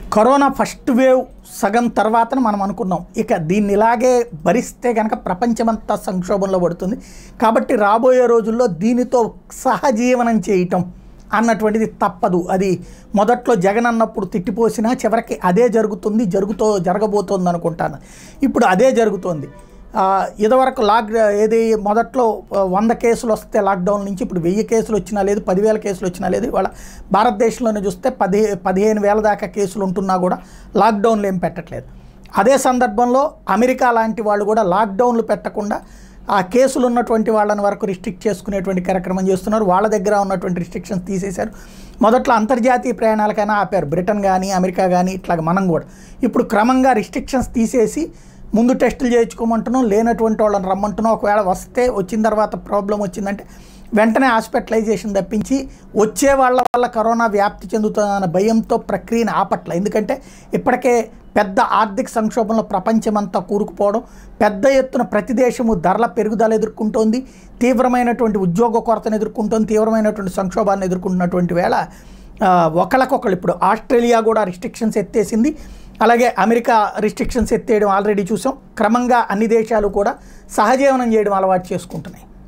corona first wave సగం తర్వాత మనం అనుకున్నాం ఇక దీన్ని ఇలాగే భరిస్తే కనుక ప్రపంచమంతా సంక్షోభంలో పడుతుంది కాబట్టి రాబోయే రోజుల్లో దీనితో సహజీవనం చేయటం అన్నటువంటిది తప్పదు అది మొదట్లో జగన్ అన్నప్పుడు తిట్టిపోసినా చివరికి అదే జరుగుతుంది జరుగుతో జరగబోతోంది అనుకుంటాను ఇప్పుడు అదే జరుగుతోంది ఆ, ఇదివరకు లాక్ ఏది మొదట్లో ఆ, వంద కేసులు వస్తే లాక్డౌన్ నుంచి ఇప్పుడు వెయ్యి కేసులు వచ్చినా లేదు పదివేల కేసులు వచ్చినా లేదు ఇవాళ భారతదేశంలోనే చూస్తే పది పదిహేను వేల దాకా కేసులు ఉంటున్నా కూడా లాక్డౌన్లు ఏం పెట్టట్లేదు అదే సందర్భంలో అమెరికా లాంటి వాళ్ళు కూడా లాక్డౌన్లు పెట్టకుండా ఆ కేసులు ఉన్నటువంటి వాళ్ళని వరకు రిస్ట్రిక్ట్ చేసుకునేటువంటి కార్యక్రమం చేస్తున్నారు వాళ్ళ దగ్గర ఉన్నటువంటి రిస్ట్రిక్షన్స్ తీసేశారు మొదట్లో అంతర్జాతీయ ప్రయాణాలకైనా ఆపారు బ్రిటన్ కానీ అమెరికా కానీ ఇట్లాగ మనం కూడా ఇప్పుడు క్రమంగా రిస్ట్రిక్షన్స్ తీసేసి ముందు టెస్టులు చేయించుకోమంటున్నాం లేనటువంటి వాళ్ళని రమ్మంటున్నాం ఒకవేళ వస్తే వచ్చిన తర్వాత ప్రాబ్లం వచ్చిందంటే వెంటనే హాస్పిటలైజేషన్ తప్పించి వచ్చే వాళ్ళ వల్ల కరోనా వ్యాప్తి చెందుతుందన్న భయంతో ప్రక్రియను ఆపట్ల ఎందుకంటే ఇప్పటికే పెద్ద ఆర్థిక సంక్షోభంలో ప్రపంచమంతా కూరుకుపోవడం పెద్ద ఎత్తున ప్రతి దేశము ధరల పెరుగుదల ఎదుర్కొంటోంది తీవ్రమైనటువంటి ఉద్యోగ కొరతను ఎదుర్కొంటోంది తీవ్రమైనటువంటి సంక్షోభాన్ని ఎదుర్కొంటున్నటువంటి వేళ ఆ, ఒకళ్ళకొకళ్ళు ఇప్పుడు ఆస్ట్రేలియా కూడా రిస్ట్రిక్షన్స్ ఎత్తేసింది అలాగే అమెరికా రిస్ట్రిక్షన్స్ ఎత్తేయడం ఆల్రెడీ చూసాం క్రమంగా అన్ని దేశాలు కూడా సహజీవనం చేయడం అలవాటు చేసుకుంటున్నాయి